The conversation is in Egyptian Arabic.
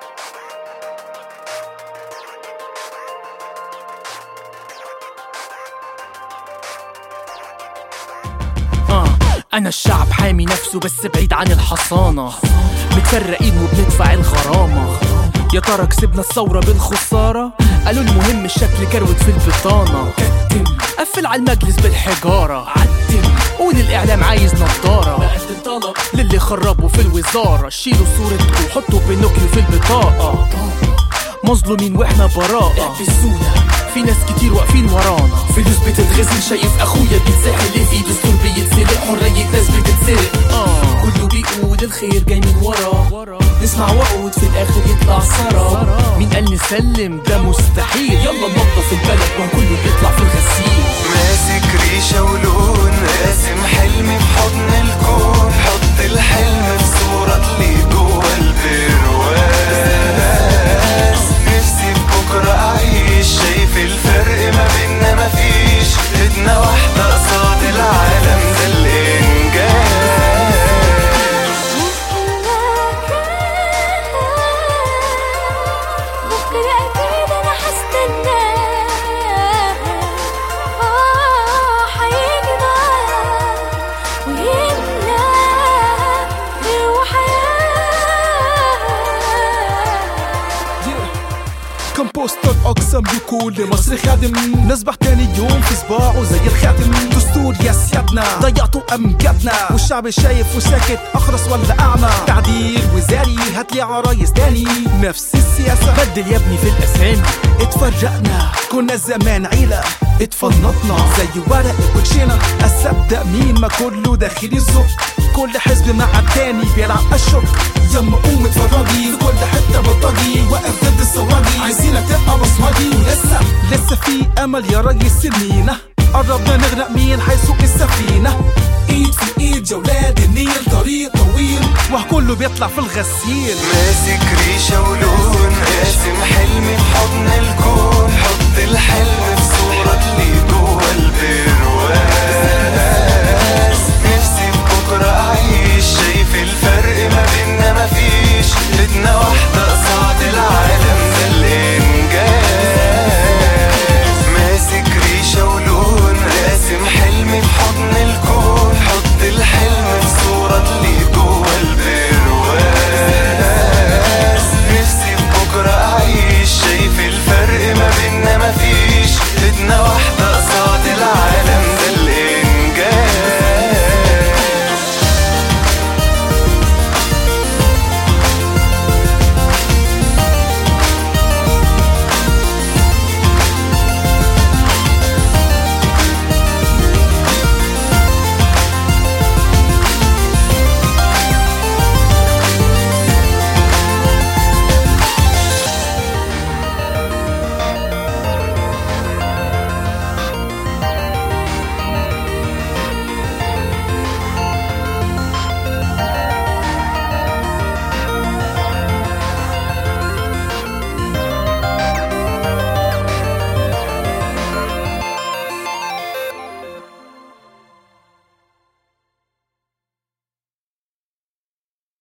آه أنا الشعب حامي نفسه بس بعيد عن الحصانة متفرقين وبندفع الغرامة يا ترى كسبنا الثورة بالخسارة قالوا المهم الشكل كروت في البطانة كتم قفل على المجلس بالحجارة عدم قول الإعلام عايز نضارة بقدم طلب للي خربوا في الوزارة شيلوا صورتكم وحطوا بينوكيو في البطاقة مظلومين واحنا براءة في ناس كتير واقفين ورانا فلوس بتتغسل شايف اخويا بيتسحل في دستور بيتسرق حرية ناس بتتسرق آه كله بيقول الخير جاي من ورا نسمع وقود في الاخر يطلع سراب مين قال نسلم ده مستحيل يلا ننضف البلد وكله بيطلع في الغسيل ماسك ريشة ولون راسم حلمي في حضن الكون حط الحلم في صورة تليق جوا البرواز نفسي بكرة أعيش شايف الفرق ما بينا مفيش ايدنا واحدة قصاد العالم ده الإنجاز بكرة أكيد أنا هستناه آه هيجي معاه ويملى غير وحياة كمبوستر اقسم بكل مصر خادم نصبح تاني يوم في صباعه زي الخاتم دستور يا سيادنا ضيعتوا امجادنا والشعب شايف وساكت اخرس ولا اعمى تعديل وزاري هاتلي عرايس تاني نفس السياسه بدل يا ابني في الأسامي اتفرقنا كنا زمان عيلة اتفنطنا زي ورق الكوتشينة اصدق مين ما كله داخل الزق كل حزب مع التاني بيلعب الشك يما قوم اتفرجي في كل حتة بلطجي واقف ضد السواجي عايزينك تبقى بصمجي ولسه لسه في امل يا ريس سنينا قربنا نغرق مين هيسوق السفينة ايد في ايد جولات النيل طريق طويل وكله بيطلع في الغسيل ماسك ريشة ولون راسم